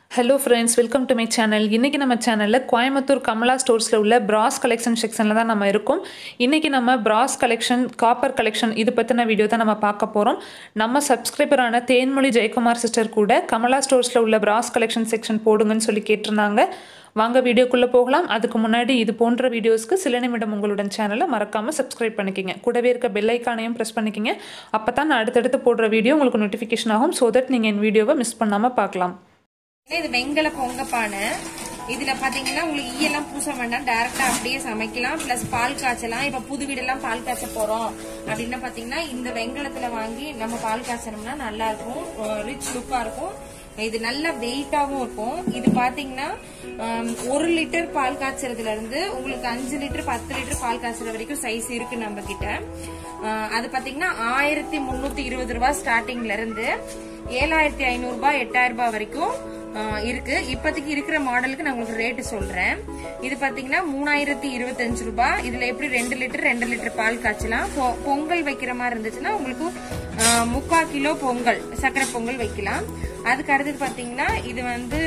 Hello friends welcome to my channel இன்றைக்கி நம்ம சேனலில் கோயம்புத்தூர் கமலா ஸ்டோர்ஸில் உள்ள பிராஸ் கலெக்ஷன் செக்ஷனில் தான் நம்ம இருக்கோம் இன்றைக்கி நம்ம பிராஸ் கலெக்ஷன் காப்பர் கலெக்ஷன் இது பற்றின வீடியோ தான் நம்ம பார்க்க போகிறோம் நம்ம சப்ஸ்கிரைபரான தேன்மொழி ஜெயக்குமார் சிஸ்டர் கூட கமலா ஸ்டோர்ஸில் உள்ள பிராஸ் கலெக்ஷன் செக்ஷன் போடுங்கன்னு சொல்லி கேட்டிருந்தாங்க வாங்க வீடியோக்குள்ளே போகலாம் அதுக்கு முன்னாடி இது போன்ற வீடியோஸ்க்கு சில நிமிடம் உங்களுடன் சேனலை மறக்காமல் சப்ஸ்கிரைப் பண்ணிக்கிங்க கூடவே இருக்க பெல் ஐக்கானையும் ப்ரெஸ் பண்ணிக்கிங்க அப்போ தான் நான் அடுத்தடுத்து போடுற வீடியோ உங்களுக்கு நோட்டிஃபிகேஷன் ஆகும் ஸோ தட் நீங்கள் என் வீடியோவை மிஸ் பண்ணாமல் பார்க்கலாம் இது வெங்கல பொங்க பானை இதுல பாத்தீங்கன்னா உங்களுக்கு ஈயெல்லாம் பூச வேண்டாம் டைரக்டா அப்படியே சமைக்கலாம் பிளஸ் பால் காய்ச்சலாம் இப்ப புது வீடெல்லாம் பால் காய்ச்ச போறோம் அப்படின்னா பாத்தீங்கன்னா இந்த வெங்கலத்துல வாங்கி நம்ம பால் காய்ச்சனோம்னா நல்லா இருக்கும் ரிச் லுக்கா இருக்கும் இது நல்ல வெயிட்டாவும் இருக்கும் இது பாத்தீங்கன்னா ஆம், ஒரு லிட்டர் பால் காய்ச்சறதுல இருந்து உங்களுக்கு அஞ்சு லிட்டர் பத்து லிட்டர் பால் காய்ச்சற வரைக்கும் சைஸ் இருக்கு நம்ம கிட்ட ஆ, அது பாத்தீங்கன்னா ஆயிரத்தி முன்னூத்தி இருபது ரூபாய் ஸ்டார்டிங்ல இருந்து ஏழாயிரத்தி ஐநூறு ரூபாய் எட்டாயிரம் ரூபாய் வரைக்கும் ஆ, இருக்கு இப்போதைக்கு இருக்கிற மாடலுக்கு நான் உங்களுக்கு ரேட்டு சொல்றேன் இது பாத்தீங்கன்னா மூணாயிரத்தி இருபத்தஞ்சு ரூபாய் இதுல எப்படி ரெண்டு லிட்டர் ரெண்டு லிட்டர் பால் காய்ச்சலாம் பொ- பொங்கல் வைக்கிற மாதிரி இருந்துச்சுன்னா உங்களுக்கு ஆ, முக்கால் கிலோ பொங்கல் சக்கரை பொங்கல் வைக்கலாம் அதுக்கு அடுத்தது பாத்தீங்கன்னா இது வந்து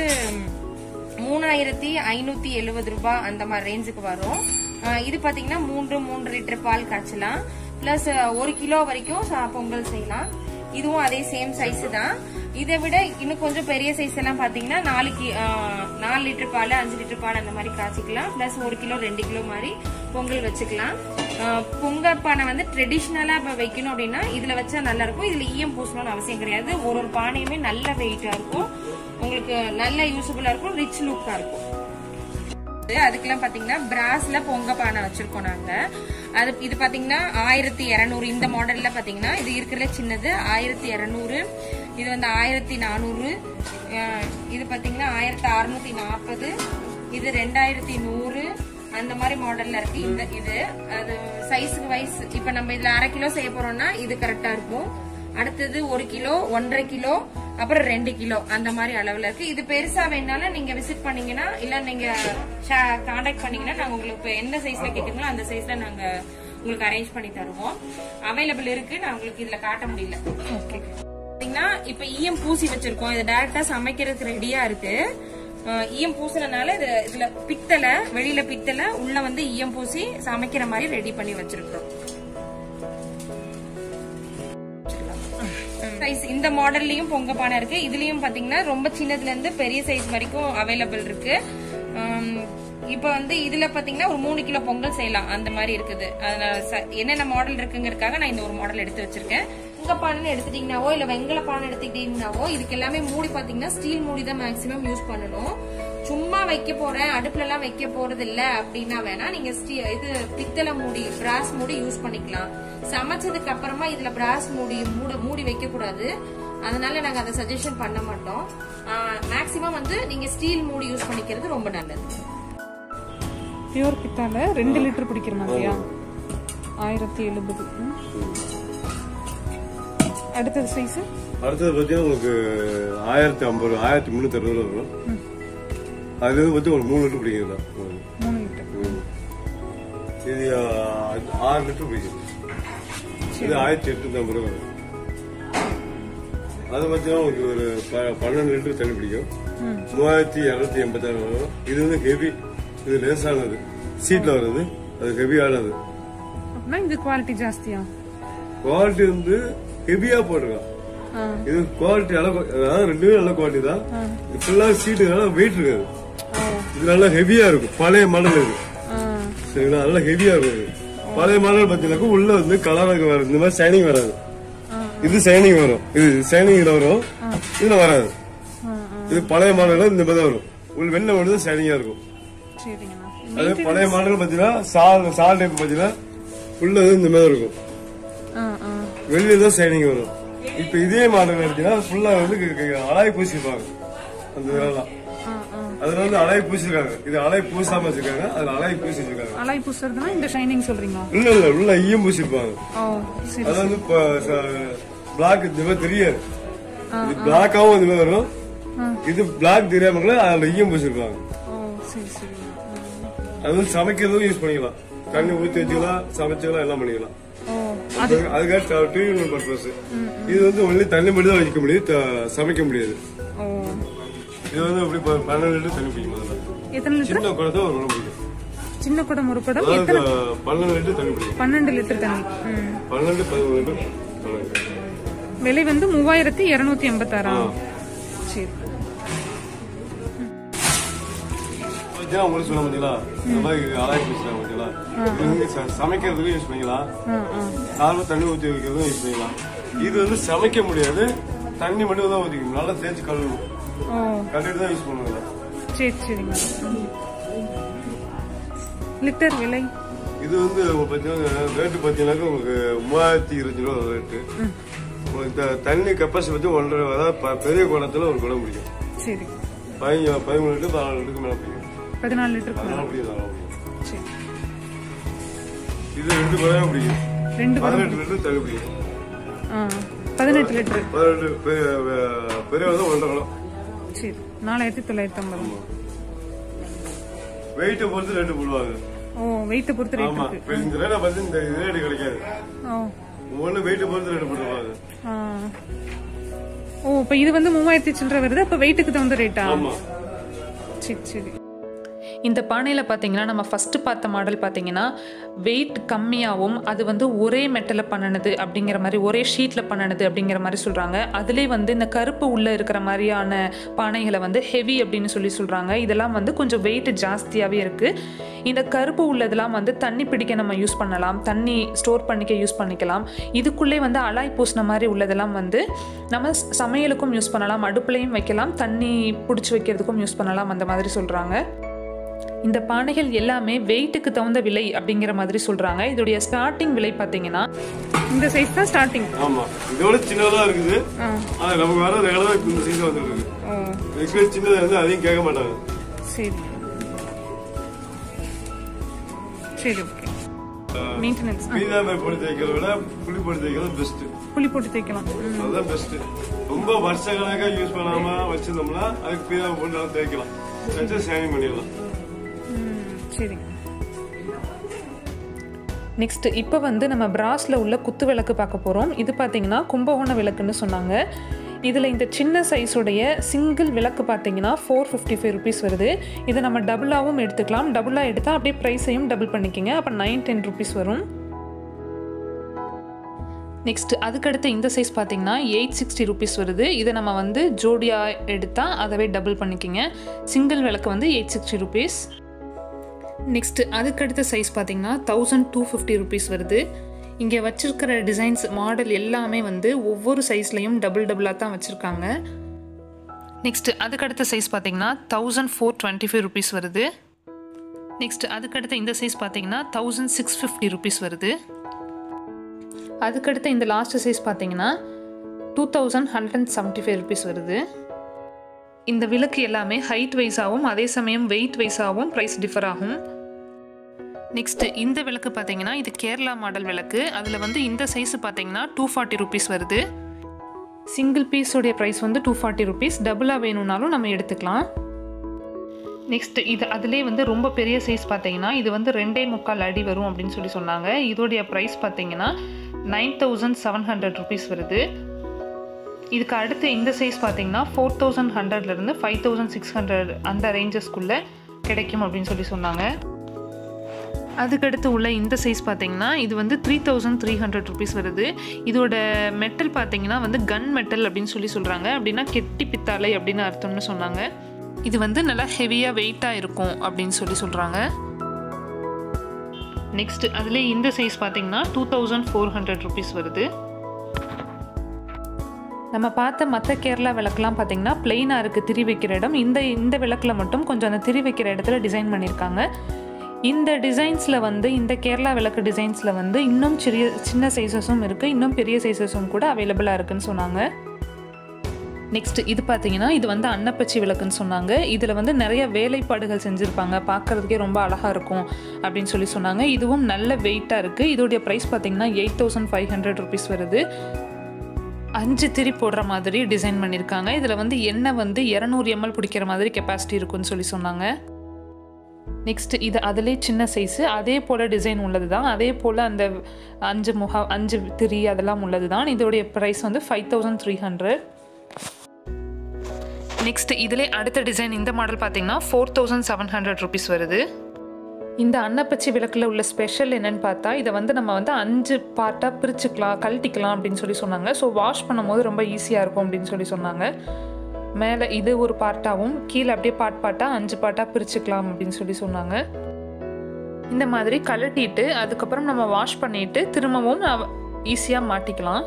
மூணாயிரத்தி ஐநூத்தி எழுபது ரூபாய் அந்த மாதிரி ரேஞ்சுக்கு வரும் ஆ, இது பாத்தீங்கன்னா மூன்று மூன்று லிட்டர் பால் காய்ச்சலாம் பிளஸ் ஒரு கிலோ வரைக்கும் சா- பொங்கல் செய்யலாம் இதுவும் அதே சேம் சைஸ் தான் இதை விட இன்னும் கொஞ்சம் பெரிய சைஸ் எல்லாம் பாத்தீங்கன்னா நாளைக்கு நாலு லிட்டர் பால் அஞ்சு லிட்டர் பால் அந்த மாதிரி காய்ச்சிக்கலாம் பிளஸ் ஒரு கிலோ ரெண்டு கிலோ மாதிரி பொங்கல் வச்சுக்கலாம் ஆ, பொங்கல் பானை வந்து ட்ரெடிஷ்னலா இப்ப வைக்கணும் அப்படின்னா இதுல வச்சா நல்லா இருக்கும் இதுல ஈயம் பூசணும்னு அவசியம் கிடையாது ஒரு ஒரு பானையுமே நல்ல வெயிட்டா இருக்கும் உங்களுக்கு நல்ல யூஸ்ஃபுல்லா இருக்கும் ரிச் லுக்கா இருக்கும் அதுக்கெல்லாம் பாத்தீங்கன்னா பிராஸ்ல பொங்க பானை வச்சிருக்கோம் நாங்க அது இது பாத்தீங்கன்னா ஆயிரத்தி இருநூறு இந்த மாடல்ல பாத்தீங்கன்னா இது இருக்கிறதுல சின்னது ஆயிரத்தி இருநூறு இது வந்து ஆயிரத்தி நானூறு அஹ் இது பாத்தீங்கன்னா ஆயிரத்தி அறுநூத்தி நாற்பது இது ரெண்டாயிரத்தி நூறு அந்த மாதிரி மாடல்ல இருக்கு இந்த இது அது சைஸுக்கு வைஸ் இப்ப நம்ம இதுல அரை கிலோ செய்ய போறோம்னா இது கரெக்டா இருக்கும் அடுத்தது ஒரு கிலோ ஒன்றரை கிலோ அப்புறம் ரெண்டு கிலோ அந்த மாதிரி அளவுல இருக்கு இது பெருசா வேணாலும் நீங்க விசிட் பண்ணீங்கன்னா இல்ல நீங்க கான்டாக்ட் பண்ணீங்கன்னா நாங்க உங்களுக்கு இப்ப எந்த சைஸ்ல கேட்டீங்களோ அந்த சைஸ்ல நாங்க உங்களுக்கு அரேஞ்ச் பண்ணி தருவோம் அவைலபிள் இருக்கு நான் உங்களுக்கு இதுல காட்ட முடியல ஓகே பாத்தீங்கன்னா இப்ப ஈயம் பூசி வச்சிருக்கோம் இது டைரக்டா சமைக்கிறதுக்கு ரெடியா இருக்கு அஹ் ஈயம் பூசுறதுனால இது இதுல பித்தளை வெளியில பித்தளை உள்ள வந்து ஈயம் பூசி சமைக்கிற மாதிரி ரெடி பண்ணி வச்சிருக்கோம் சைஸ் இந்த மாடல்லயும் பொங்க பானை இருக்கு இதுலயும் பாத்தீங்கன்னா ரொம்ப சின்னதுல இருந்து பெரிய சைஸ் வரைக்கும் அவைலபிள் இருக்கு ஆம், இப்ப வந்து இதுல பாத்தீங்கன்னா ஒரு மூணு கிலோ பொங்கல் செய்யலாம் அந்த மாதிரி இருக்குது அதனால ச- என்னென்ன மாடல் இருக்குங்கிறதுக்காக நான் இந்த ஒரு மாடல் எடுத்து வச்சிருக்கேன் பொங்க பானை எடுத்துட்டீங்கன்னாவோ இல்ல வெங்கல பானை எடுத்துக்கிட்டீங்கன்னாவோ இதுக்கு எல்லாமே மூடி பாத்தீங்கன்னா ஸ்டீல் மூடி தான் மேக்ஸிமம் யூஸ் பண்ணணும் சும்மா வைக்க போறேன் அடுப்புல எல்லாம் வைக்க போறது இல்ல அப்படின்னா வேணா நீங்க ஸ்டீ- இது பித்தளை மூடி பிராஸ் மூடி யூஸ் பண்ணிக்கலாம் சமைச்சதுக்கு அப்புறமா இதுல பிராஸ் மூடி மூட மூடி வைக்க கூடாது அதனால நாங்க அதை சஜஷன் பண்ண மாட்டோம் மேக்ஸிமம் வந்து நீங்க ஸ்டீல் மூடி யூஸ் பண்ணிக்கிறது ரொம்ப நல்லது பியூர் பித்தால ரெண்டு லிட்டர் பிடிக்கிற மாதிரியா ஆயிரத்தி எழுபது ம். அடுத்தது சைஸ் அடுத்தது பார்த்தீங்கன்னா உங்களுக்கு ஆயிரத்தி ஐம்பது ஆயிரத்தி முந்நூற்றி அறுபது வரும் அது வந்து பார்த்தீங்கன்னா ஒரு மூணு லிட்டர் பிடிக்கிறது தான் மூணு லிட்டர் ம். இது ஆ, ஆறு லிட்டர் பிடிக்கும் இது ஆயிரத்தி எட்நூத்தி ஐம்பது ரூபா வரும் அது பார்த்தீங்கன்னா உங்களுக்கு ஒரு ப- பன்னெண்டு லிட்டர் தண்ணி பிடிக்கும் மூவாயிரத்தி இரநூத்தி எண்பத்தாறு வரும் இது வந்து ஹெவி இது லேசானது சீட்ல வருது அது ஹெவியானது அப்படின்னா இது குவாலிட்டி ஜாஸ்தியா குவாலிட்டி வந்து ஹெவியா போட்டிருக்கான் ஆ இது குவாலிட்டி நல்ல qua- அதாவது ரெண்டுமே நல்ல குவாலிட்டி தான் இது ஃபுல்லா சீட்டு நல்லா வெயிட் இருக்காது இது நல்லா ஹெவியா இருக்கும் பழைய மாடல் இது ஆ சரிங்களா நல்லா ஹெவியா இருக்கும் இது பழைய மாடல் பார்த்தீங்கன்னாக்கா உள்ள வந்து கலராக வராது இந்த மாதிரி ஷைனிங் வராது இது ஷைனிங் வரும் இது ஷைனிங் வரும் இதுல வராது ஆ ஆ இது பழைய மாடல் இந்த மாதிரி தான் வரும் உள்ள வெளில வந்து ஷைனிங்கா இருக்கும் சரிங்கண்ணா அது பழைய மாடல் பார்த்தீங்கன்னா சால் சால் டைப் பார்த்தீங்கன்னா உள்ள வந்து இந்த மாதிரி இருக்கும் ஆ ஆ வெளியில தான் ஷைனிங் வரும் இப்ப இதே மாடல் எடுத்தீங்கன்னா ஃபுல்லா வந்து க- க- அலாய் பூசிருப்பாங்க அந்த இதெல்லாம் ஆ ஆ அதுல வந்து அலாய் பூசிருக்காங்க இது அலாய் பூசாம வச்சிருக்காங்க அதுல அலாய் பூசி வச்சிருக்காங்க அலாய் பூசுறதுனா இந்த ஷைனிங் சொல்றீங்களா இல்ல இல்ல உள்ள ஈயம் பூசிருப்பாங்க ஓ சரி அது வந்து பிளாக் இந்த மாதிரி தெரியாது இது பிளாக்காவும் இந்த மாதிரி வரும் இது பிளாக் தெரியாம கூட அதுல ஈயம் பூசிருப்பாங்க ஓ சரி சரிண்ணா அது வந்து சமைக்கிறதும் யூஸ் பண்ணிக்கலாம் தண்ணி ஊத்தி வச்சுக்கலாம் சமைச்சுக்கலாம் எல்லாம் பண்ணிக்கலாம் ஓ அதுக்கு- அதுக்காக ட்ரீட்மெண்ட் பர்பஸ் இது வந்து ஒன்லி தண்ணி மட்டும் தான் வைக்க முடியும் த- சமைக்க முடியாது ஓ இது வந்து இப்படி ப- பன்னெண்டு லிட்டர் தண்ணி பிடிக்கும் முதல்ல எத்தனை லிட்டர் சின்ன குடத்தை ஒரு குடம் பிடிக்கும் சின்ன குடம் ஒரு குடம் அதாவது எத்தனை அஹ், பன்னெண்டு லிட்டர் தண்ணி பிடிக்கும் பன்னெண்டு லிட்டர் தண்ணி ம். பன்னெண்டு பதிமூணு லிட்டர் பன்னெண்டு. விலை வந்து மூவாயிரத்தி இருநூத்தி எண்பத்தாறா ஆ. சரி பார்த்தீங்கன்னா உங்களுக்கு சொன்ன பார்த்தீங்களா இந்த மாதிரி அலாய் பேசுறாங்க பார்த்தீங்களா இது வந்து ச- சமைக்கிறதுக்கும் யூஸ் பண்ணிக்கலாம் ஆ ஆ நார்மல் தண்ணி ஊற்றி வைக்கிறதும் யூஸ் பண்ணிக்கலாம் இது வந்து சமைக்க முடியாது தண்ணி மட்டும் தான் ஊற்றிக்கணும் நல்லா தேய்ச்சி கழுவணும் ஓ கழுவிட்டு தான் யூஸ் பண்ணுவாங்க சரி சரிங்க லிட்டர் விலை இது வந்து பார்த்தீங்கன்னா ரேட்டு பார்த்தீங்கன்னாக்கா உங்களுக்கு மூவாயிரத்தி இருபத்தி ரூபா ரேட்டு உங்களுக்கு த- தண்ணி கெப்பாசிட்டி பற்றி ஒன்றரை அதாவது ப- பெரிய குடத்துல ஒரு குடம் பிடிக்கும் சரி பதினஞ்சு பதிமூணு லிட்டர் பதினாலு லிட்டருக்கு மேலே பிடிக்கும் பதினாலு லிட்டருக்கு மேல. அதனால பிடிக்கும் அதனால பிடிக்கும் சரி இது ரெண்டு குடம் பிடிக்கும் ரெண்டு குடம் பதினெட்டு லிட்டர் தண்ணி பிடிக்கும் ஆ பதினெட்டு லிட்டர் பதினெட்டு பெரிய பெரிய வந்து ஒன்றரை குடம் சரி நாலாயிரத்தி தொள்ளாயிரத்தி ஐம்பது வெயிட்டை பொறுத்து ரேட்டு போடுவாங்க ஓ வெயிட்டை பொறுத்து ரேட் ஆமா இருக்கு இப்ப இந்த ரேட்டை பார்த்து இந்த இது ரேட்டு கிடைக்காது ஓ ஒவ்வொன்று வெயிட்டை பொறுத்து ரேட்டு போடுவாங்க ஆ. ஓ இப்போ இது வந்து மூவாயிரத்தி சில்லற வருது அப்போ வெயிட்டுக்கு தகுந்த ரேட்டா ஆமா சரி சரி இந்த பானையில் பார்த்தீங்கன்னா நம்ம ஃபஸ்ட்டு பார்த்த மாடல் பார்த்தீங்கன்னா வெயிட் கம்மியாகவும் அது வந்து ஒரே மெட்டலில் பண்ணினது அப்படிங்கிற மாதிரி ஒரே ஷீட்டில் பண்ணினது அப்படிங்கிற மாதிரி சொல்கிறாங்க அதிலே வந்து இந்த கருப்பு உள்ளே இருக்கிற மாதிரியான பானைகளை வந்து ஹெவி அப்படின்னு சொல்லி சொல்கிறாங்க இதெல்லாம் வந்து கொஞ்சம் வெயிட் ஜாஸ்தியாகவே இருக்குது இந்த கருப்பு உள்ளதெல்லாம் வந்து தண்ணி பிடிக்க நம்ம யூஸ் பண்ணலாம் தண்ணி ஸ்டோர் பண்ணிக்க யூஸ் பண்ணிக்கலாம் இதுக்குள்ளே வந்து அலாய் பூசின மாதிரி உள்ளதெல்லாம் வந்து நம்ம ஸ்- சமையலுக்கும் யூஸ் பண்ணலாம் அடுப்புலையும் வைக்கலாம் தண்ணி பிடிச்சி வைக்கிறதுக்கும் யூஸ் பண்ணலாம் அந்த மாதிரி சொல்கிறாங்க இந்த பானைகள் எல்லாமே வெயிட்டுக்கு தகுந்த விலை அப்படிங்கிற மாதிரி சொல்றாங்க இதோடைய ஸ்டார்டிங் விலை பார்த்தீங்கன்னா இந்த சைஸ் தான் ஸ்டார்டிங் ஆமா இதோட சின்னதா இருக்குது ஆனா நமக்கு வர ரெகுலரா இந்த சைஸ் வந்துருக்கு ஓ இருக்கிற சின்னதா வந்து அதையும் கேட்க மாட்டாங்க சரி சரி ஓகே மெயின்டெனன்ஸ் பீதா மாதிரி போட்டு தேய்க்கிறத விட புளி போட்டு தேய்க்கிறது பெஸ்ட் புளி போட்டு தேய்க்கலாம் ம். அதுதான் பெஸ்ட் ரொம்ப வருஷ கணக்கா யூஸ் பண்ணாம வச்சிருந்தோம்னா அதுக்கு பீதா போட்டு நல்லா தேய்க்கலாம் வச்சு சேவிங் பண்ணிடலாம் ம், சரி நெக்ஸ்ட் இப்போ வந்து நம்ம பிராஸில் உள்ள குத்து விளக்கு பார்க்க போகிறோம் இது பார்த்தீங்கன்னா கும்பகோண விளக்குன்னு சொன்னாங்க இதில் இந்த சின்ன சைஸுடைய சிங்கிள் விளக்கு பார்த்தீங்கன்னா ஃபோர் ஃபிஃப்டி ஃபைவ் ருபீஸ் வருது இதை நம்ம டபுளாகவும் எடுத்துக்கலாம் டபுளாக எடுத்தால் அப்படியே ப்ரைஸையும் டபுள் பண்ணிக்கோங்க அப்போ நைன் டென் ருபீஸ் வரும் நெக்ஸ்ட் அதுக்கடுத்து இந்த சைஸ் பார்த்தீங்கன்னா எயிட் சிக்ஸ்டி ருபீஸ் வருது இதை நம்ம வந்து ஜோடியாக எடுத்தால் அதவே டபுள் பண்ணிக்கோங்க சிங்கிள் விளக்கு வந்து எயிட் சிக்ஸ்டி ருபீஸ் நெக்ஸ்ட் அதுக்கடுத்த சைஸ் பார்த்தீங்கன்னா தௌசண்ட் டூ ஃபிஃப்டி ருபீஸ் வருது இங்கே வச்சிருக்கிற டிசைன்ஸ் மாடல் எல்லாமே வந்து ஒவ்வொரு சைஸ்லையும் டபுள் டபுளாக தான் வச்சுருக்காங்க நெக்ஸ்ட் அதுக்கடுத்த சைஸ் பார்த்தீங்கன்னா thousand four twenty five rupees வருது நெக்ஸ்ட் அதுக்கடுத்த இந்த சைஸ் பார்த்தீங்கன்னா தௌசண்ட் சிக்ஸ் ஃபிஃப்டி ருபீஸ் வருது அதுக்கடுத்த இந்த லாஸ்ட் சைஸ் பார்த்தீங்கன்னா two thousand hundred and seventy five rupees வருது இந்த விளக்கு எல்லாமே ஹைட் வைஸாகவும் அதே சமயம் வெயிட் வைஸாகவும் ப்ரைஸ் டிஃபர் ஆகும் நெக்ஸ்ட் இந்த விளக்கு பார்த்தீங்கன்னா இது கேரளா மாடல் விளக்கு அதில் வந்து இந்த சைஸ் பார்த்தீங்கன்னா டூ ஃபார்ட்டி ருபீஸ் வருது சிங்கிள் பீஸோடைய ப்ரைஸ் வந்து டூ ஃபார்ட்டி ருபீஸ் டபுளாக வேணும்னாலும் நம்ம எடுத்துக்கலாம் நெக்ஸ்ட் இது அதிலே வந்து ரொம்ப பெரிய சைஸ் பார்த்தீங்கன்னா இது வந்து ரெண்டே முக்கால் அடி வரும் அப்படின்னு சொல்லி சொன்னாங்க இதோடைய ப்ரைஸ் பார்த்தீங்கன்னா nine thousand seven hundred rupees வருது இதுக்கு அடுத்து இந்த சைஸ் பார்த்தீங்கன்னா ஃபோர் தௌசண்ட் ஹண்ட்ரட்லேருந்து ஃபைவ் தௌசண்ட் சிக்ஸ் ஹண்ட்ரட் அந்த ரேஞ்சஸ்க்குள்ளே கிடைக்கும் அப்படின்னு சொல்லி சொன்னாங்க அதுக்கடுத்து உள்ள இந்த சைஸ் பார்த்தீங்கன்னா இது வந்து three thousand three hundred rupees வருது இதோட மெட்டல் பார்த்தீங்கன்னா வந்து கன் மெட்டல் அப்படின்னு சொல்லி சொல்கிறாங்க அப்படின்னா கெட்டி பித்தாளை அப்படின்னு அர்த்தம்னு சொன்னாங்க இது வந்து நல்லா ஹெவியாக வெயிட்டாக இருக்கும் அப்படின்னு சொல்லி சொல்கிறாங்க நெக்ஸ்ட் அதுலேயே இந்த சைஸ் பார்த்தீங்கன்னா two thousand four hundred rupees வருது நம்ம பார்த்த மற்ற கேரளா விளக்குலாம் பார்த்தீங்கன்னா பிளெயினாக இருக்குது திரி வைக்கிற இடம் இந்த இந்த விளக்கில் மட்டும் கொஞ்சம் அந்த திரி வைக்கிற இடத்துல டிசைன் பண்ணியிருக்காங்க இந்த டிசைன்ஸில் வந்து இந்த கேரளா விளக்கு டிசைன்ஸில் வந்து இன்னும் சிறிய சின்ன சைஸஸும் இருக்குது இன்னும் பெரிய சைஸஸும் கூட அவைலபிளாக இருக்குன்னு சொன்னாங்க நெக்ஸ்ட் இது பார்த்தீங்கன்னா இது வந்து அன்னப்பச்சி விளக்குன்னு சொன்னாங்க இதில் வந்து நிறைய வேலைப்பாடுகள் செஞ்சுருப்பாங்க பார்க்கறதுக்கே ரொம்ப அழகாக இருக்கும் அப்படின்னு சொல்லி சொன்னாங்க இதுவும் நல்ல வெயிட்டாக இருக்குது இதோடைய ப்ரைஸ் பார்த்தீங்கன்னா eight thousand five hundred rupees வருது அஞ்சு திரி போடுற மாதிரி டிசைன் பண்ணியிருக்காங்க இதில் வந்து எண்ணெய் வந்து இரநூறு எம்எல் பிடிக்கிற மாதிரி கெப்பாசிட்டி இருக்குன்னு சொல்லி சொன்னாங்க நெக்ஸ்ட் இது அதிலே சின்ன சைஸு அதே போல் டிசைன் உள்ளது தான் அதே போல் அந்த அஞ்சு முக அஞ்சு திரி அதெல்லாம் உள்ளது தான் இதோடைய ப்ரைஸ் வந்து five thousand three hundred next இதிலே அடுத்த டிசைன் இந்த மாடல் பார்த்தீங்கன்னா four thousand seven hundred rupees வருது இந்த அன்னப்பச்சி விளக்கில் உள்ள ஸ்பெஷல் என்னன்னு பார்த்தா இதை வந்து நம்ம வந்து அஞ்சு பார்ட்டாக பிரிச்சுக்கலாம் கழட்டிக்கலாம் அப்படின்னு சொல்லி சொன்னாங்க ஸோ வாஷ் பண்ணும்போது ரொம்ப ஈஸியாக இருக்கும் அப்படின்னு சொல்லி சொன்னாங்க மேலே இது ஒரு பார்ட்டாகவும் கீழே அப்படியே பார்ட் பார்ட்டாக அஞ்சு பார்ட்டாக பிரிச்சுக்கலாம் அப்படின்னு சொல்லி சொன்னாங்க இந்த மாதிரி கழட்டிட்டு அதுக்கப்புறம் நம்ம வாஷ் பண்ணிட்டு திரும்பவும் ஈஸியாக மாட்டிக்கலாம்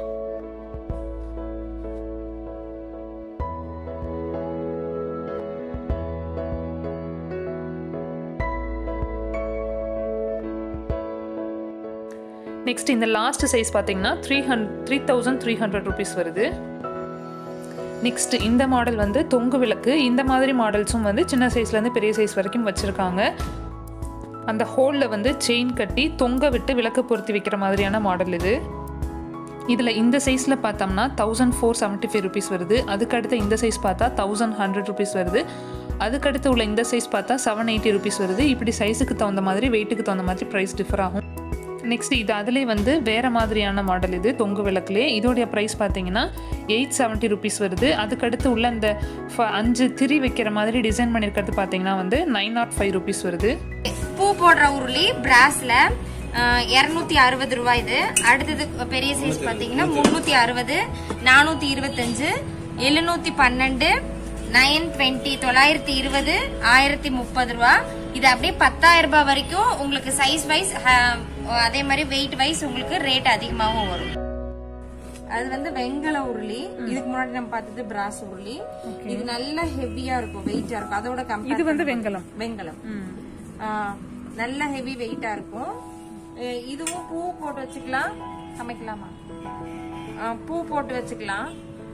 நெக்ஸ்ட் இந்த லாஸ்ட் சைஸ் பார்த்தீங்கன்னா three hundred three thousand three hundred rupees வருது நெக்ஸ்ட் இந்த மாடல் வந்து தொங்கு விளக்கு இந்த மாதிரி மாடல்ஸும் வந்து சின்ன சைஸ்லேருந்து பெரிய சைஸ் வரைக்கும் வச்சுருக்காங்க அந்த ஹோலில் வந்து செயின் கட்டி தொங்க விட்டு விளக்கு பொருத்தி வைக்கிற மாதிரியான மாடல் இது இதில் இந்த சைஸில் பார்த்தோம்னா thousand four seventy five rupees வருது அதுக்கடுத்து இந்த சைஸ் பார்த்தா தௌசண்ட் ஹண்ட்ரட் ருபீஸ் வருது அதுக்கடுத்து உள்ள இந்த சைஸ் பார்த்தா செவன் எயிட்டி ருபீஸ் வருது இப்படி சைஸுக்கு தகுந்த மாதிரி வெயிட்டுக்கு தகுந்த மாதிரி ப்ரைஸ் டிஃபர் ஆகும் நெக்ஸ்ட் இது அதிலே வந்து வேறு மாதிரியான மாடல் இது தொங்கு விளக்குலே இதோடைய ப்ரைஸ் பார்த்தீங்கன்னா எயிட் செவன்ட்டி ருபீஸ் வருது அதுக்கடுத்து உள்ள இந்த ஃப- அஞ்சு திரி வைக்கிற மாதிரி டிசைன் பண்ணியிருக்கிறது பார்த்தீங்கன்னா வந்து நைன் நாட் ஃபைவ் ருபீஸ் வருது பூ போடுற உருளி பிராஸ்ல இரநூத்தி அறுபது ரூபாய் இது அடுத்தது பெரிய சைஸ் பாத்தீங்கன்னா முன்னூத்தி அறுபது நானூத்தி இருபத்தஞ்சு எழுநூத்தி பன்னெண்டு நைன் டுவெண்ட்டி தொள்ளாயிரத்தி இருபது ஆயிரத்தி முப்பது ரூபா இது அப்படியே பத்தாயிரம் ரூபாய் வரைக்கும் உங்களுக்கு சைஸ் வைஸ் அதே மாதிரி வெயிட் வைஸ் உங்களுக்கு ரேட் அதிகமாகவும் வரும் அது வந்து வெங்கல உருளி இதுக்கு முன்னாடி நம்ம பார்த்தது பிராஸ் உருளி இது நல்ல ஹெவியா இருக்கும் வெயிட்டா இருக்கும் அதோட கம்பேர் இது வந்து வெங்கலம் வெங்கலம் ஆ, நல்ல ஹெவி வெயிட்டா இருக்கும் அஹ் இதுவும் பூ போட்டு வச்சுக்கலாம் சமைக்கலாமா ஆ, பூ போட்டு வச்சுக்கலாம்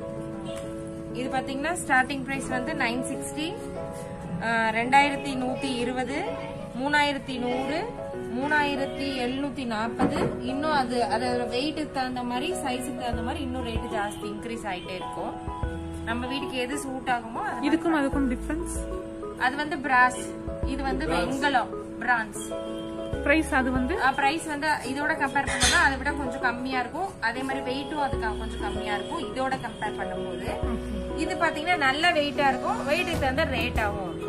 இது பாத்தீங்கன்னா ஸ்டார்டிங் பிரைஸ் வந்து நைன் சிக்ஸ்டி ரெண்டாயிரத்தி நூத்தி இருபது மூணாயிரத்தி நூறு மூணாயிரத்தி எழுநூத்தி நாற்பது இன்னும் அது அதோட வெயிட்டுக்கு தகுந்த மாதிரி சைஸுக்கு தகுந்த மாதிரி இன்னும் ரேட் ஜாஸ்தி இன்க்ரீஸ் ஆயிட்டே இருக்கும் நம்ம வீட்டுக்கு எது சூட் ஆகுமோ அது இதுக்கும் அதுக்கும் டிஃப்ரென்ஸ் அது வந்து பிராஸ் இது வந்து வெங்கலம் பிரான்ஸ் ப்ரைஸ் அது வந்து பிரைஸ் வந்து இதோட கம்பேர் பண்ணோம்னா அதை விட கொஞ்சம் கம்மியா இருக்கும் அதே மாதிரி வெயிட்டும் அதுக்கு கொஞ்சம் கம்மியா இருக்கும் இதோட கம்பேர் பண்ணும்போது இது பாத்தீங்கன்னா நல்ல வெயிட்டா இருக்கும் வெயிட்டுக்கு தகுந்த ரேட்டாவும் இருக்கும்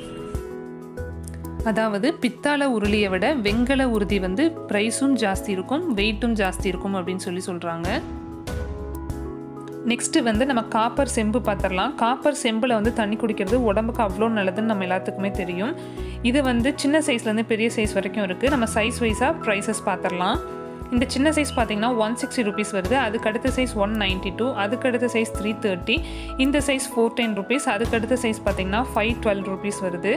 அதாவது பித்தாள உருளியை விட வெங்கல உருதி வந்து ப்ரைஸும் ஜாஸ்தி இருக்கும் வெயிட்டும் ஜாஸ்தி இருக்கும் அப்படின்னு சொல்லி சொல்கிறாங்க நெக்ஸ்ட்டு வந்து நம்ம காப்பர் செம்பு பார்த்துடலாம் காப்பர் செம்பில் வந்து தண்ணி குடிக்கிறது உடம்புக்கு அவ்வளோ நல்லதுன்னு நம்ம எல்லாத்துக்குமே தெரியும் இது வந்து சின்ன சைஸ்லேருந்து பெரிய சைஸ் வரைக்கும் இருக்குது நம்ம சைஸ் வைஸாக ப்ரைஸஸ் பார்த்துடலாம் இந்த சின்ன சைஸ் பார்த்தீங்கன்னா ஒன் சிக்ஸ்டி ருபீஸ் வருது அதுக்கு அடுத்த சைஸ் ஒன் நைன்ட்டி டூ அதுக்கு அடுத்த சைஸ் த்ரீ தேர்ட்டி இந்த சைஸ் ஃபோர் டென் ருபீஸ் அதுக்கு அடுத்த சைஸ் பார்த்தீங்கன்னா ஃபைவ் டுவெல் ருபீஸ் வருது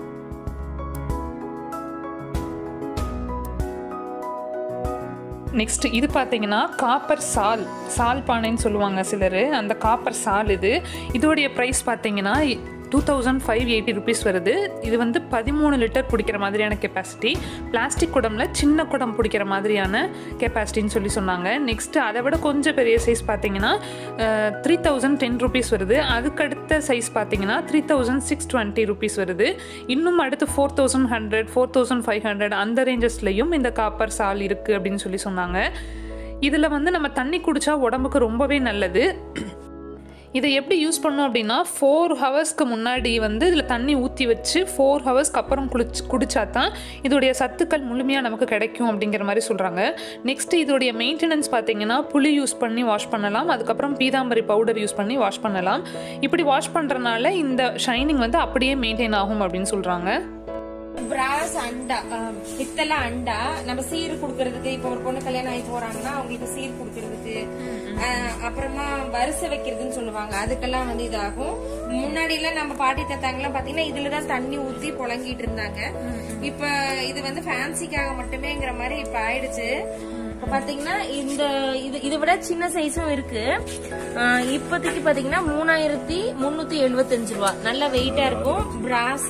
நெக்ஸ்ட் இது பார்த்தீங்கன்னா காப்பர் சால் சால் பானைன்னு சொல்லுவாங்க சிலர் அந்த காப்பர் சால் இது இதோடைய ப்ரைஸ் பார்த்தீங்கன்னா two thousand five eighty rupees வருது இது வந்து பதிமூணு லிட்டர் பிடிக்கிற மாதிரியான கெப்பாசிட்டி பிளாஸ்டிக் குடம்ல சின்ன குடம் பிடிக்கிற மாதிரியான கெப்பாசிட்டின்னு சொல்லி சொன்னாங்க நெக்ஸ்ட் அதை விட கொஞ்சம் பெரிய சைஸ் பார்த்தீங்கன்னா த்ரீ தௌசண்ட் டென் ருபீஸ் வருது அதுக்கடுத்த சைஸ் பார்த்தீங்கன்னா three thousand six twenty rupees வருது இன்னும் அடுத்து four thousand hundred four thousand five hundred அந்த ரேஞ்சஸ்லையும் இந்த காப்பர் சால் இருக்குது அப்படின்னு சொல்லி சொன்னாங்க இதில் வந்து நம்ம தண்ணி குடிச்சா உடம்புக்கு ரொம்பவே நல்லது இதை எப்படி யூஸ் பண்ணோம் அப்படின்னா ஃபோர் ஹவர்ஸ்க்கு முன்னாடி வந்து இதில் தண்ணி ஊற்றி வச்சு ஃபோர் ஹவர்ஸ்க்கு அப்புறம் குளிச்சு குடிச்சா தான் இதோடைய சத்துக்கள் முழுமையாக நமக்கு கிடைக்கும் அப்படிங்கிற மாதிரி சொல்கிறாங்க நெக்ஸ்ட் இதோடைய மெயின்டெனன்ஸ் பார்த்தீங்கன்னா புளி யூஸ் பண்ணி வாஷ் பண்ணலாம் அதுக்கப்புறம் பீதாம்பரி பவுடர் யூஸ் பண்ணி வாஷ் பண்ணலாம் இப்படி வாஷ் பண்ணுறனால இந்த ஷைனிங் வந்து அப்படியே மெயின்டைன் ஆகும் அப்படின்னு சொல்கிறாங்க பிராஸ் அண்டா அஹ், பித்தளை அண்டா நம்ம சீர் குடுக்கறதுக்கு இப்ப ஒரு பொண்ணு கல்யாணம் ஆகி போறாங்கன்னா அவங்களுக்கு சீர் குடுக்கறதுக்கு அஹ், அப்புறமா வரிசை வைக்கிறதுன்னு சொல்லுவாங்க அதுக்கெல்லாம் வந்து இதாகும் முன்னாடி எல்லாம் நம்ம பாட்டி தத்தாங்கெல்லாம் பாத்தீங்கன்னா இதுலதான் தண்ணி ஊத்தி புழங்கிட்டு இருந்தாங்க இப்ப இது வந்து ஃபேன்சிக்காக மட்டுமேங்கிற மாதிரி இப்ப ஆயிடுச்சு இப்ப பாத்தீங்கன்னா இந்த இது இதை விட சின்ன சைஸும் இருக்கு அஹ், இப்போதைக்கு பாத்தீங்கன்னா மூணாயிரத்தி முன்னூத்தி எழுபத்தஞ்சு ரூபா நல்ல வெயிட்டா இருக்கும் பிராஸ்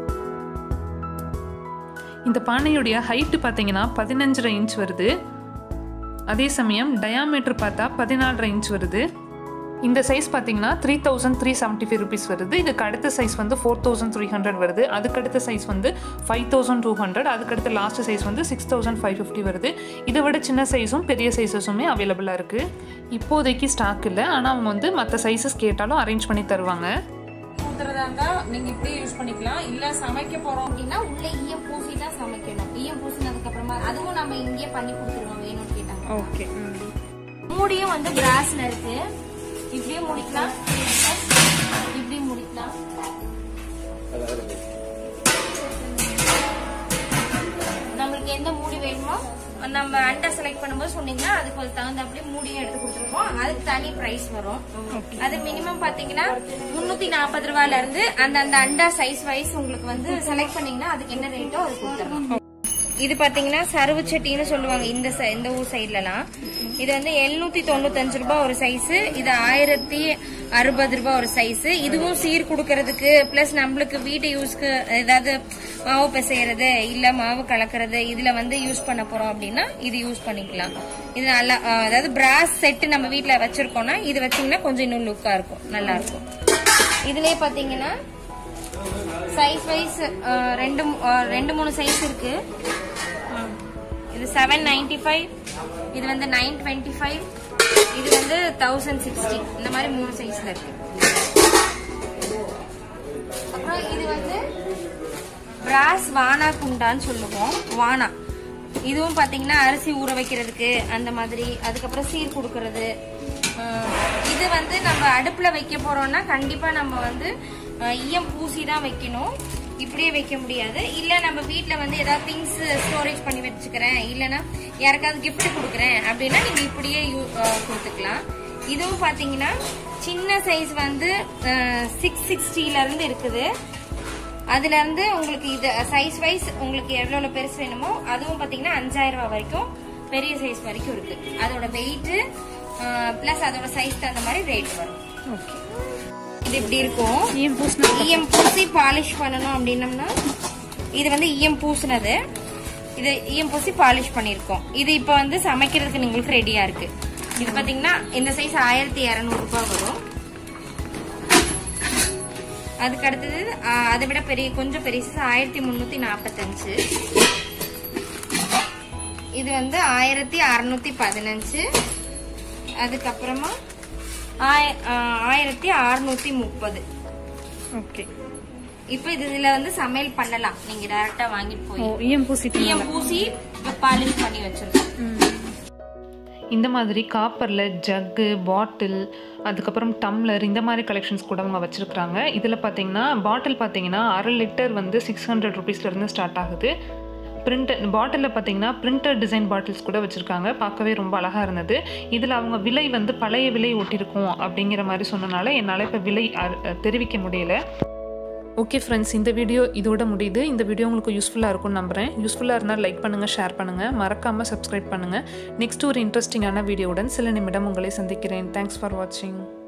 இந்த பானையுடைய ஹைட்டு பார்த்தீங்கன்னா பதினஞ்சரை இன்ச் வருது அதே சமயம் டயாமீட்டர் பார்த்தா பதினாலரை இன்ச் வருது இந்த சைஸ் பார்த்தீங்கன்னா three thousand three seventy five rupees வருது இதுக்கு அடுத்த சைஸ் வந்து ஃபோர் தௌசண்ட் த்ரீ ஹண்ட்ரட் வருது அதுக்கு அடுத்த சைஸ் வந்து ஃபைவ் தௌசண்ட் டூ ஹண்ட்ரட் அதுக்கு அடுத்த லாஸ்ட் சைஸ் வந்து சிக்ஸ் தௌசண்ட் ஃபைவ் ஃபிஃப்டி வருது இதை விட சின்ன சைஸும் பெரிய சைஸஸுமே அவைலபிளாக இருக்குது இப்போதைக்கு ஸ்டாக் இல்லை ஆனால் அவங்க வந்து மற்ற சைஸஸ் கேட்டாலும் அரேஞ்ச் பண்ணி தருவாங்க ஊத்துறதா இருந்தா நீங்க இப்படியே யூஸ் பண்ணிக்கலாம் இல்ல சமைக்க போறோம் அப்படின்னா உள்ள ஈயம் பூசி தான் சமைக்கணும் ஈயம் பூசினதுக்கு அப்புறமா அதுவும் நம்ம இங்கேயே பண்ணி கொடுத்துருவோம் வேணும்னு கேட்டாங்க ஓகே மூடியும் வந்து பிராஸ்ல இருக்கு இப்படியே முடிக்கலாம் இப்படி முடிக்கலாம் நம்மளுக்கு எந்த மூடி வேணுமோ நம்ம அண்டை செலக்ட் பண்ணும்போது சொன்னீங்கன்னா அதுக்கு ஒரு தகுந்த அப்படியே மூடியும் எடுத்து கொடுத்துருவோம் அதுக்கு தனி பிரைஸ் வரும் அது மினிமம் பாத்தீங்கன்னா முன்னூத்தி நாற்பது ரூபாயில இருந்து அந்த அந்த அண்டா சைஸ் வைஸ் உங்களுக்கு வந்து செலக்ட் பண்ணீங்கன்னா அதுக்கு என்ன ரேட்டோ அது கொடுத்துருவோம் இது பாத்தீங்கன்னா சருவு சட்டின்னு சொல்லுவாங்க இந்த சை- இந்த ஊர் சைட்லலாம் இது வந்து எழுநூத்தி தொண்ணூத்தஞ்சு ரூபாய் ஒரு சைஸ் இது ஆயிரத்தி அறுபது ரூபாய் ஒரு சைஸ் இதுவும் சீர் குடுக்கறதுக்கு பிளஸ் நம்மளுக்கு வீட்டு யூஸ்க்கு ஏதாவது மாவு பிசையறது இல்ல மாவு கலக்கிறது இதுல வந்து யூஸ் பண்ண போறோம் அப்படின்னா இது யூஸ் பண்ணிக்கலாம் இது நல்லா அஹ், அதாவது பிராஸ் செட் நம்ம வீட்ல வச்சிருக்கோம்னா இது வச்சீங்கன்னா கொஞ்சம் இன்னும் லுக்கா இருக்கும் நல்லா இருக்கும் இதுலயே பாத்தீங்கன்னா சைஸ் வைஸ் ரெண்டு மூ- அஹ், ரெண்டு மூணு சைஸ் இருக்கு ம். இது செவன் நைன்டி ஃபைவ் இது வந்து நைன் டுவெண்ட்டி ஃபைவ் இது வந்து தௌசண்ட் சிக்ஸ்டி இந்த மாதிரி மூணு சைஸ்ல இருக்கு அப்புறம் இது வந்து பிராஸ் வானா குண்டான்னு சொல்லுவோம் வானா இதுவும் பாத்தீங்கன்னா அரிசி ஊற வைக்கிறதுக்கு அந்த மாதிரி அதுக்கப்புறம் சீர் கொடுக்கறது அஹ், இது வந்து நம்ம அடுப்புல வைக்க போறோம்னா கண்டிப்பா நம்ம வந்து அஹ், ஈயம் பூசி தான் வைக்கணும் இப்படியே வைக்க முடியாது இல்ல நம்ம வீட்ல வந்து ஏதாவது திங்ஸ் ஸ்டோரேஜ் பண்ணி வச்சுக்கிறேன் இல்லனா யாருக்காவது gift கொடுக்குறேன் அப்படின்னா நீங்க இப்படியே யூ- அஹ், கொடுத்துக்கலாம் இதுவும் பாத்தீங்கன்னா சின்ன சைஸ் வந்து சிக்ஸ் சிக்ஸ்டில இருந்து இருக்குது அதுல இருந்து உங்களுக்கு இது சைஸ் வைஸ் உங்களுக்கு எவ்வளவு பெருசு வேணுமோ அதுவும் பாத்தீங்கன்னா அஞ்சாயிரம் ரூபாய் வரைக்கும் பெரிய சைஸ் வரைக்கும் இருக்கு அதோட வெயிட் பிளஸ் அதோட சைஸ் தகுந்த மாதிரி ரேட் வரும் ஓகே இது இப்படி இருக்கும் ஈயம் பூசினா ஈயம் பூசி பாலிஷ் பண்ணணும் அப்படின்னம்னா இது வந்து ஈயம் பூசினது இது ஈயம் பூசி பாலிஷ் பண்ணிருக்கோம் இது இப்ப வந்து சமைக்கிறதுக்கு உங்களுக்கு ரெடியா இருக்கு இது பாத்தீங்கன்னா இந்த சைஸ் ஆயிரத்தி இருநூறு ரூபாய் வரும் அதுக்கு அடுத்தது ஆ, அதை விட பெரிய கொஞ்சம் பெரிய size ஆயிரத்தி முன்னூத்தி நாற்பத்தஞ்சு இது வந்து ஆயிரத்தி அறுநூத்தி பதினஞ்சு அதுக்கப்புறமா ஆய- ஆ, ஆயிரத்தி அறுநூத்தி முப்பது ஓகே இப்போ இது இதுல வந்து சமையல் பண்ணலாம் நீங்க டைரக்டா வாங்கிட்டு ஓ போய் ஈயம் பூசிட்டு ஈயம் பூசி பாலிஷ் பண்ணி வச்சிருக்கோம் இந்த மாதிரி காப்பரில் ஜக்கு பாட்டில் அதுக்கப்புறம் டம்ளர் இந்த மாதிரி கலெக்ஷன்ஸ் கூட அவங்க வச்சுருக்குறாங்க இதில் பார்த்தீங்கன்னா பாட்டில் பார்த்தீங்கன்னா அரை லிட்டர் வந்து சிக்ஸ் ஹண்ட்ரட் ருபீஸ்லேருந்து ஸ்டார்ட் ஆகுது பிரிண்டர் பாட்டிலில் பார்த்தீங்கன்னா பிரிண்டர் டிசைன் பாட்டில்ஸ் கூட வச்சுருக்காங்க பார்க்கவே ரொம்ப அழகாக இருந்தது இதில் அவங்க விலை வந்து பழைய விலை ஒட்டியிருக்கும் அப்படிங்கிற மாதிரி சொன்னனால என்னால் இப்போ விலை அ- தெரிவிக்க முடியல ஓகே ஃப்ரெண்ட்ஸ் இந்த வீடியோ இதோட முடியுது இந்த வீடியோ உங்களுக்கு யூஸ்ஃபுல்லாக இருக்கும்னு நம்புகிறேன் யூஸ்ஃபுல்லாக இருந்தால் லைக் பண்ணுங்கள் ஷேர் பண்ணுங்கள் மறக்காமல் சப்ஸ்கிரைப் பண்ணுங்கள் நெக்ஸ்ட் ஒரு இன்ட்ரெஸ்டிங்கான வீடியோவுடன் சில நிமிடம் உங்களை சந்திக்கிறேன் தேங்க்ஸ் ஃபார் வாட்சிங்